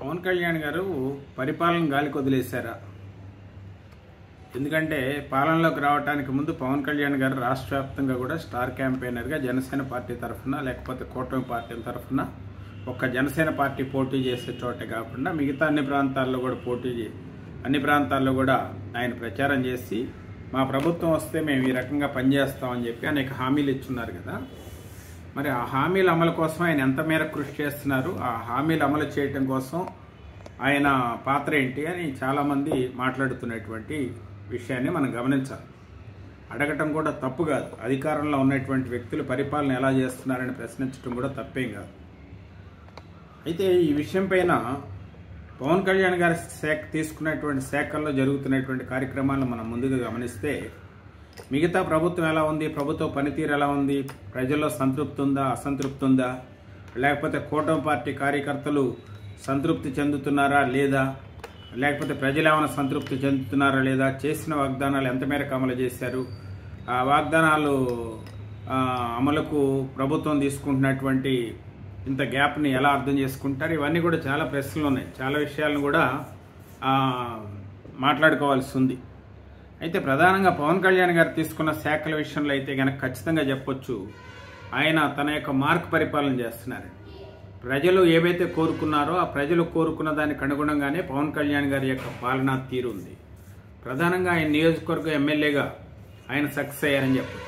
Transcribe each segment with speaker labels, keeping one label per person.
Speaker 1: పవన్ కళ్యాణ్ గారు పరిపాలన గాలికి వదిలేశారా ఎందుకంటే పాలనలోకి రావడానికి ముందు పవన్ కళ్యాణ్ గారు రాష్ట్ర వ్యాప్తంగా కూడా స్టార్ క్యాంపెయినర్గా జనసేన పార్టీ తరఫున లేకపోతే కూటమి పార్టీల తరఫున ఒక్క జనసేన పార్టీ పోటీ చేసే చోటే కాకుండా మిగతా అన్ని ప్రాంతాల్లో కూడా పోటీ చే- అన్ని ప్రాంతాల్లో కూడా ఆయన ప్రచారం చేసి మా ప్రభుత్వం వస్తే మేము ఈ రకంగా పనిచేస్తామని చెప్పి అనేక హామీలు ఇచ్చున్నారు కదా మరి ఆ హామీల అమలు కోసం ఆయన ఎంత మేర కృషి చేస్తున్నారు ఆ హామీలు అమలు చేయటం కోసం ఆయన పాత్ర ఏంటి అని చాలామంది మాట్లాడుతున్నటువంటి విషయాన్ని మనం గమనించాలి అడగటం కూడా తప్పు కాదు అధికారంలో ఉన్నటువంటి వ్యక్తులు పరిపాలన ఎలా చేస్తున్నారని ప్రశ్నించడం కూడా తప్పేం కాదు అయితే ఈ విషయం పైన పవన్ కళ్యాణ్ గారి శాఖ తీసుకున్నటువంటి శాఖల్లో జరుగుతున్నటువంటి కార్యక్రమాలను మనం ముందుగా గమనిస్తే మిగతా ప్రభుత్వం ఎలా ఉంది ప్రభుత్వ పనితీరు ఎలా ఉంది ప్రజల్లో సంతృప్తి ఉందా అసంతృప్తి ఉందా లేకపోతే కూటమి పార్టీ కార్యకర్తలు సంతృప్తి చెందుతున్నారా లేదా లేకపోతే ప్రజలు ఏమైనా సంతృప్తి చెందుతున్నారా లేదా చేసిన వాగ్దానాలు ఎంత మేరకు అమలు చేశారు ఆ వాగ్దానాలు ఆ, అమలుకు ప్రభుత్వం తీసుకుంటున్నటువంటి ఇంత గ్యాప్ని ఎలా అర్థం చేసుకుంటారు ఇవన్నీ కూడా చాలా ప్రశ్నలు ఉన్నాయి చాలా విషయాలను కూడా ఆ, మాట్లాడుకోవాల్సి ఉంది అయితే ప్రధానంగా పవన్ కళ్యాణ్ గారు తీసుకున్న శాఖల విషయంలో అయితే కనుక ఖచ్చితంగా చెప్పొచ్చు ఆయన తన యొక్క మార్క్ పరిపాలన చేస్తున్నారు ప్రజలు ఏవైతే కోరుకున్నారో ఆ ప్రజలు కోరుకున్న దానికి అనుగుణంగానే పవన్ కళ్యాణ్ గారి యొక్క పాలనా తీరు ఉంది ప్రధానంగా ఆయన నియోజకవర్గ ఎమ్మెల్యేగా ఆయన సక్సెస్ అయ్యారని చెప్పొచ్చు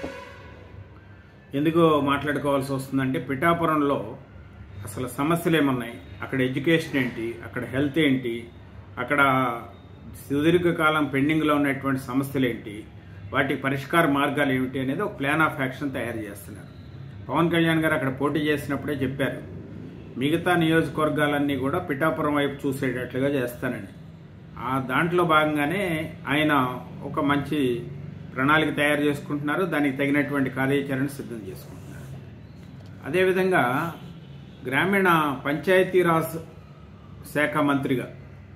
Speaker 1: ఎందుకు మాట్లాడుకోవాల్సి వస్తుందంటే పిఠాపురంలో అసలు సమస్యలు ఏమున్నాయి అక్కడ ఎడ్యుకేషన్ ఏంటి అక్కడ హెల్త్ ఏంటి అక్కడ సుదీర్ఘకాలం పెండింగ్లో ఉన్నటువంటి సమస్యలు ఏంటి వాటి పరిష్కార మార్గాలు ఏమిటి అనేది ఒక ప్లాన్ ఆఫ్ యాక్షన్ తయారు చేస్తున్నారు పవన్ కళ్యాణ్ గారు అక్కడ పోటీ చేసినప్పుడే చెప్పారు మిగతా నియోజకవర్గాలన్నీ కూడా పిఠాపురం వైపు చూసేటట్లుగా చేస్తానని ఆ దాంట్లో భాగంగానే ఆయన ఒక మంచి ప్రణాళిక తయారు చేసుకుంటున్నారు దానికి తగినటువంటి కార్యాచరణ సిద్ధం చేసుకుంటున్నారు అదేవిధంగా గ్రామీణ పంచాయతీరాజ్ శాఖ మంత్రిగా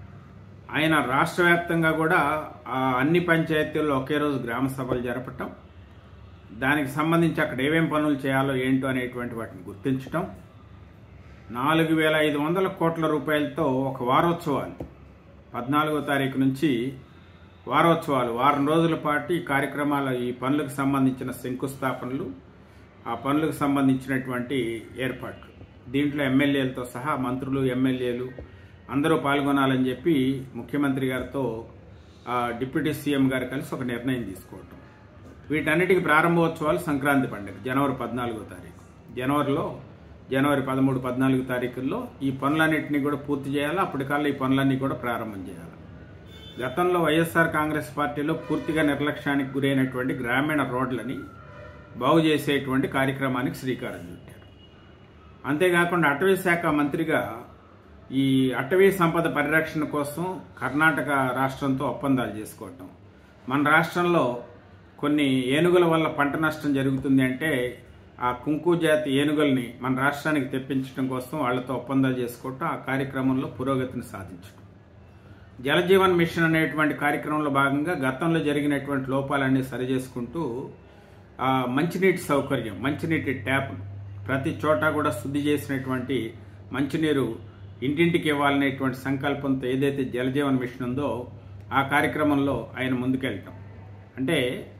Speaker 1: ఆయన రాష్ట్ర వ్యాప్తంగా కూడా ఆ అన్ని పంచాయతీల్లో ఒకే రోజు గ్రామ సభలు జరపటం దానికి సంబంధించి అక్కడ ఏమేం పనులు చేయాలో ఏంటో అనేటువంటి వాటిని గుర్తించటం నాలుగు వేల ఐదు వందల కోట్ల రూపాయలతో ఒక వారోత్సవాలు పద్నాలుగో తారీఖు నుంచి వారోత్సవాలు వారం రోజుల పాటు ఈ కార్యక్రమాల ఈ పనులకు సంబంధించిన శంకుస్థాపనలు ఆ పనులకు సంబంధించినటువంటి ఏర్పాట్లు దీంట్లో ఎమ్మెల్యేలతో సహా మంత్రులు ఎమ్మెల్యేలు అందరూ పాల్గొనాలని చెప్పి ముఖ్యమంత్రి గారితో ఆ, డిప్యూటీ సీఎం గారు కలిసి ఒక నిర్ణయం తీసుకోవటం వీటన్నిటికీ ప్రారంభోత్సవాలు సంక్రాంతి పండుగ జనవరి పద్నాలుగో తారీఖు జనవరిలో జనవరి పదమూడు పద్నాలుగు తారీఖుల్లో ఈ పనులన్నింటినీ కూడా పూర్తి చేయాలి అప్పటికల్లా ఈ పనులన్నీ కూడా ప్రారంభం చేయాలి గతంలో వైఎస్ఆర్ కాంగ్రెస్ పార్టీలో పూర్తిగా నిర్లక్ష్యానికి గురైనటువంటి గ్రామీణ రోడ్లని బాగు చేసేటువంటి కార్యక్రమానికి శ్రీకారం చుట్టారు అంతేకాకుండా అటవీ శాఖ మంత్రిగా ఈ అటవీ సంపద పరిరక్షణ కోసం కర్ణాటక రాష్ట్రంతో ఒప్పందాలు చేసుకోవటం మన రాష్ట్రంలో కొన్ని ఏనుగుల వల్ల పంట నష్టం జరుగుతుంది అంటే ఆ కుంకు జాతి ఏనుగుల్ని మన రాష్ట్రానికి తెప్పించడం కోసం వాళ్ళతో ఒప్పందాలు చేసుకోవటం ఆ కార్యక్రమంలో పురోగతిని సాధించడం జలజీవన్ మిషన్ అనేటువంటి కార్యక్రమంలో భాగంగా గతంలో జరిగినటువంటి లోపాలన్నీ సరిచేసుకుంటూ ఆ, మంచినీటి సౌకర్యం మంచినీటి ట్యాప్ ప్రతి చోట కూడా శుద్ధి చేసినటువంటి మంచినీరు ఇంటింటికి ఇవ్వాలనేటువంటి సంకల్పంతో ఏదైతే జలజీవన్ మిషన్ ఉందో ఆ కార్యక్రమంలో ఆయన ముందుకెళ్ళటం అంటే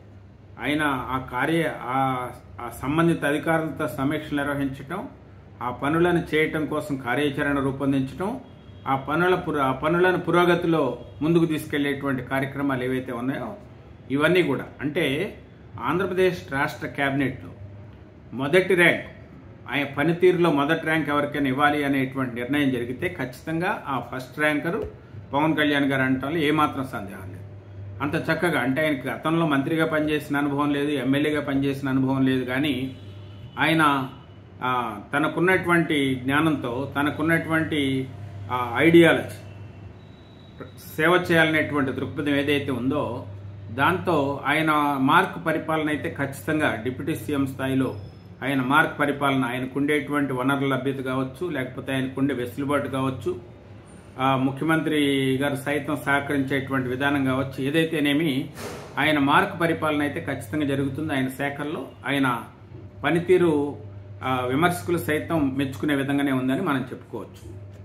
Speaker 1: ఆయన ఆ కార్య ఆ- ఆ సంబంధిత అధికారులతో సమీక్ష నిర్వహించటం ఆ పనులను చేయటం కోసం కార్యాచరణ రూపొందించటం ఆ పనుల పుర- ఆ పనులను పురోగతిలో ముందుకు తీసుకెళ్లేటువంటి కార్యక్రమాలు ఏవైతే ఉన్నాయో ఇవన్నీ కూడా అంటే ఆంధ్రప్రదేశ్ రాష్ట్ర కేబినెట్లో మొదటి ర్యాంక్ ఆయన పనితీరులో మొదటి ర్యాంక్ ఎవరికైనా ఇవ్వాలి అనేటువంటి నిర్ణయం జరిగితే ఖచ్చితంగా ఆ ఫస్ట్ ర్యాంకరు పవన్ కళ్యాణ్ గారు అంటారు ఏమాత్రం సందేహం లేదు అంత చక్కగా అంటే ఆయనకి గతంలో మంత్రిగా పనిచేసిన అనుభవం లేదు ఎమ్మెల్యేగా పనిచేసిన అనుభవం లేదు కానీ ఆయన ఆ, తనకున్నటువంటి జ్ఞానంతో తనకున్నటువంటి ఆ, ఐడియాలజీ సేవ చేయాలనేటువంటి దృక్పథం ఏదైతే ఉందో దాంతో ఆయన మార్క్ పరిపాలన అయితే ఖచ్చితంగా డిప్యూటీ సీఎం స్థాయిలో ఆయన మార్క్ పరిపాలన ఆయనకు ఉండేటువంటి వనరుల లభ్యత కావచ్చు లేకపోతే ఆయనకు ఉండే వెసులుబాటు కావచ్చు ఆ, ముఖ్యమంత్రి గారు సైతం సహకరించేటువంటి విధానం కావచ్చు ఏదైతేనేమి ఆయన మార్క్ పరిపాలన అయితే ఖచ్చితంగా జరుగుతుంది ఆయన శాఖల్లో ఆయన పనితీరు ఆ, విమర్శకులు సైతం మెచ్చుకునే విధంగానే ఉందని మనం చెప్పుకోవచ్చు